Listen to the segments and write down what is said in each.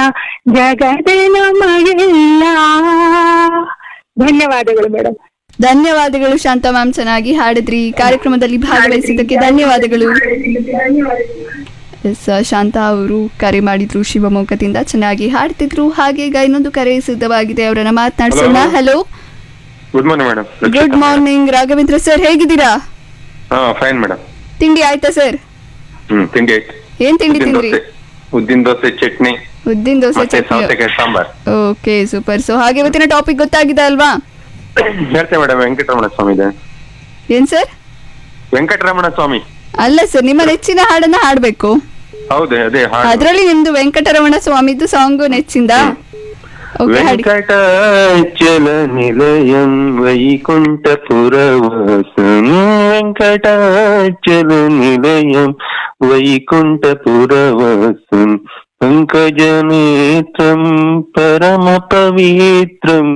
ಜಗದ ನಮಗೆಲ್ಲ ಧನ್ಯವಾದಗಳು ಮೇಡಮ್ ಧನ್ಯವಾದಗಳು ಶಾಂತ ಮ್ಯಾಮ್ ಚೆನ್ನಾಗಿ ಹಾಡಿದ್ರಿ ಕಾರ್ಯಕ್ರಮದಲ್ಲಿ ಭಾಗವಹಿಸಿದ್ದಕ್ಕೆ ಧನ್ಯವಾದಗಳು ಎಸ್ ಶಾಂತ ಅವರು ಕರೆ ಮಾಡಿದ್ರು ಶಿವಮೊಗ್ಗದಿಂದ ಚೆನ್ನಾಗಿ ಹಾಡ್ತಿದ್ರು ಹಾಗೆ ಈಗ ಇನ್ನೊಂದು ಕರೆ ಸಿದ್ಧವಾಗಿದೆ ಅವರನ್ನ ಮಾತನಾಡಿಸೋಣ hello good morning madam good morning Raghavendra sir ಹೇಗಿದ್ದೀರಾ ಹಾ ಫೈನ್ ಮೇಡಮ್ ತಿಂಡಿ ಆಯ್ತಾ ಸರ್ ಹ್ಮ್ ತಿಂಡಿ ಆಯ್ತು ಏನ್ ತಿಂಡಿ ಉದ್ದಿನ ತಿಂದ್ರಿ ದೋಸೆ ಉದ್ದಿನ ದೋಸೆ ಚಟ್ನಿ ಉದ್ದಿನ ದೋಸೆ ಮತ್ತೆ ಚಟ್ನಿ ಸೌತೆಕಾಯಿ ಸಾಂಬಾರ್ ಓಕೆ ಸೂಪರ್ ಸೊ ಹಾಗೆ ಇವತ್ತಿನ ಟಾಪಿಕ್ ಗೊತ್ತಾಗಿದೆ ಅಲ್ವಾ ಹೇಳ್ತೇವೆ ಮೇಡಮ್ ವೆಂಕಟರಮಣ ಸ್ವಾಮಿ ಇದೆ ಏನ್ ಸರ್ ವೆಂಕಟರಮಣ ಸ್ವಾಮಿ ಅಲ್ಲ ಸರ್ ನಿಮ್ಮ ನೆಚ್ಚಿನ ಹಾಡನ್ನ ಹಾಡ್ಬೇಕು ಹೌದೇ ಅದೇ ಹಾಡು ಅದ್ರಲ್ಲಿ ನಿಮ್ದು ವೆಂಕಟರಮಣ ಸ್ವಾಮಿದು ಸಾಂಗು ನೆಚ್ಚಿಂದ ಓಕೆ ಹಾಡಿ ವೆಂಕಟಾಚಲ ನಿಲಯಂ ವೈಕುಂಠಪುರವಾಸಂ ವೆಂಕಟಾಚಲ ನಿಲಯಂ ವೈಕುಂಠಪುರವಾಸಂ ಪಂಕಜನೇತ್ರಂ ಪರಮ ಪವಿತ್ರಂ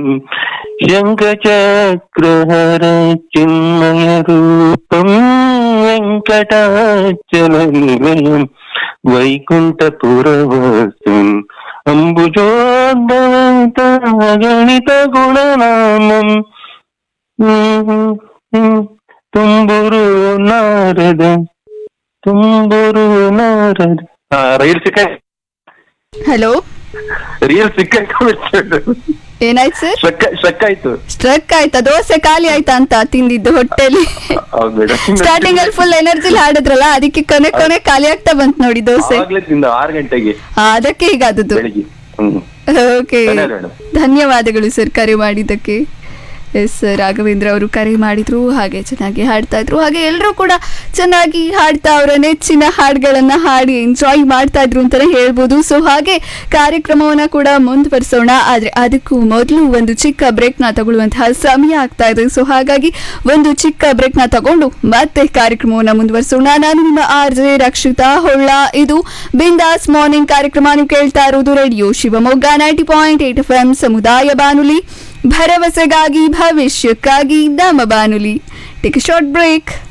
ಶಂಖಚಕ್ರಹರ ಚಿನ್ಮಯ ರೂಪಂ ವೆಂಕಟಾಚಲ ನಿಲಯಂ ವೈಕುಂಠಪುರವಾಸಂ ಅಂಬುಜೋದ್ಭವಂತ ಗಣಿತ ಗುಣನಾಮಂ ಹ್ಮ್, ಹ್ಮ್, ತುಂಬುರು ನಾರದ ತುಂಬುರು ನಾರದ ರೈಲ್ ಸಿಕ್ಕ ಹಲೋ ರೀಲ್ ಸಿಕ್ಕಾಯ್ತು ಏನಾಯ್ತು ಸರ್ ಸ್ಟ್ರಕ್ ಸ್ಟ್ರಕ್ ಆಯ್ತು ಸ್ಟ್ರಕ್ ಆಯ್ತಾ ದೋಸೆ ಖಾಲಿ ಆಯ್ತಾ ಅಂತ ತಿಂದಿದ್ದು ಹೊಟ್ಟೆಲಿ ಹೌದು ಮೇಡಮ್ ಸ್ಟಾರ್ಟಿಂಗ್ ಅಲ್ಲಿ ಫುಲ್ ಎನರ್ಜಿ ಹಾಡಿದ್ರಲ್ಲ ಅದಕ್ಕೆ ಕೊನೆ ಕೊನೆ ಖಾಲಿ ಆಗ್ತಾ ಬಂತು ನೋಡಿ ದೋಸೆ ಆಗ್ಲೇ ತಿಂದ ಆರು ಗಂಟೆಗೆ ಆ, ಅದಕ್ಕೆ ಹೀಗಾದದ್ದು ಬೆಳಿಗ್ಗೆ ಹ್ಮ್ ಓಕೆ ಧನ್ಯವಾದ ಮೇಡಮ್. ಧನ್ಯವಾದಗಳು ಸರ್ ಕರೆ ಮಾಡಿದ್ದಕ್ಕೆ ಎಸ್ ರಾಘವೇಂದ್ರ ಅವರು ಕರೆ ಮಾಡಿದ್ರು ಹಾಗೆ ಚೆನ್ನಾಗಿ ಹಾಡ್ತಾ ಇದ್ರು ಹಾಗೆ ಎಲ್ಲರೂ ಕೂಡ ಚೆನ್ನಾಗಿ ಹಾಡ್ತಾ ಅವರ ನೆಚ್ಚಿನ ಹಾಡುಗಳನ್ನ ಹಾಡಿ ಎಂಜಾಯ್ ಮಾಡ್ತಾ ಇದ್ರು ಅಂತಾನೆ ಹೇಳ್ಬೋದು ಸೊ ಹಾಗೆ ಕಾರ್ಯಕ್ರಮವನ್ನ ಕೂಡ ಮುಂದುವರಿಸೋಣ ಆದ್ರೆ ಅದಕ್ಕೂ ಮೊದಲು ಒಂದು ಚಿಕ್ಕ ಬ್ರೇಕ್ನ ತಗೊಳ್ಳುವಂತಹ ಸಮಯ ಆಗ್ತಾ ಇದೆ ಸೊ ಹಾಗಾಗಿ ಒಂದು ಚಿಕ್ಕ ಬ್ರೇಕ್ನ ತಗೊಂಡು ಮತ್ತೆ ಕಾರ್ಯಕ್ರಮವನ್ನ ಮುಂದುವರಿಸೋಣ ನಾನು ನಿಮ್ಮ ಆರ್ ಜೆ ರಕ್ಷಿತಾ ಹೊಳ್ಳ ಇದು ಬಿಂದಾಸ್ ಮಾರ್ನಿಂಗ್ ಕಾರ್ಯಕ್ರಮ ನೀವು ಕೇಳ್ತಾ ಇರೋದು radio Shivamogga ninety point eight F M ಸಮುದಾಯ ಬಾನುಲಿ ಭರವಸೆಗಾಗಿ ಭವಿಷ್ಯಕ್ಕಾಗಿ ನಮ್ಮ ಬಾನುಲಿ ಟೇಕ್ ಶಾರ್ಟ್ ಬ್ರೇಕ್